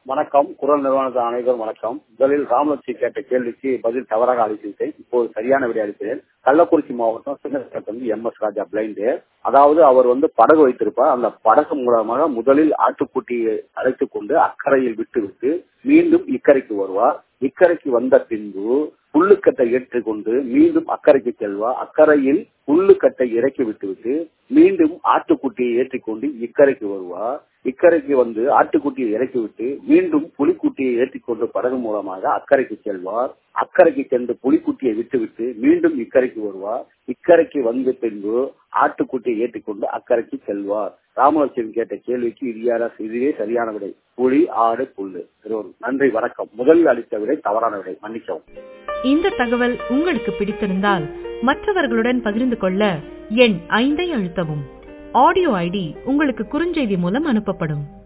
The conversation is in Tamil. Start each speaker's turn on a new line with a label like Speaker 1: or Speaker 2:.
Speaker 1: வணக்கம் குரல் நிறுவனத்தின் அனைவரும் வணக்கம் முதலில் ராமலட்சுமி கேட்ட கேள்விக்கு பதில் தவறாக அளித்துவிட்டேன் இப்போது சரியான விடை அளிக்கிறேன் கள்ளக்குறிச்சி மாவட்டம் சின்னத்தில் எம் எஸ் ராஜா பிளைண்டு அதாவது அவர் வந்து படகு வைத்திருப்பார் அந்த படகு மூலமாக முதலில் ஆட்டுக்குட்டியை அழைத்துக் கொண்டு அக்கறையில் விட்டுவிட்டு மீண்டும் இக்கரைக்கு வருவார் இக்கரைக்கு வந்த பின்பு புல்லுக்கட்டை ஏற்றிக்கொண்டு மீண்டும் அக்கறைக்கு செல்வார் அக்கறையில் புல்லுக்கட்டை இறக்கி விட்டுவிட்டு மீண்டும் ஆட்டுக்குட்டியை ஏற்றிக்கொண்டு இக்கரைக்கு வருவார் இக்கரைக்கு வந்து ஆட்டுக்குட்டியை இறக்கிவிட்டு மீண்டும் புலிக்குட்டியை ஏற்றிக்கொண்டு படகு மூலமாக அக்கறைக்கு செல்வார் அக்கறைக்கு சென்று புலிக்குட்டியை விட்டுவிட்டு மீண்டும் இக்கரைக்கு வருவார் இக்கரைக்கு வந்து பின்பு ஆட்டுக்குட்டியை ஏற்றிக்கொண்டு அக்கறைக்கு செல்வார் ராமலட்சுமி கேட்ட கேள்விக்கு இதுயான இதுவே சரியான விடை புலி ஆடு புல்லு நன்றி வணக்கம் முதலில் அளித்த விடை தவறான விடை மன்னிக்கவும்
Speaker 2: இந்த தகவல் உங்களுக்கு பிடித்திருந்தால் மற்றவர்களுடன் பகிர்ந்து கொள்ள எண் ஐந்தை அழுத்தவும் ஆடியோ ஐடி உங்களுக்கு குறுஞ்செய்தி மூலம் அனுப்பப்படும்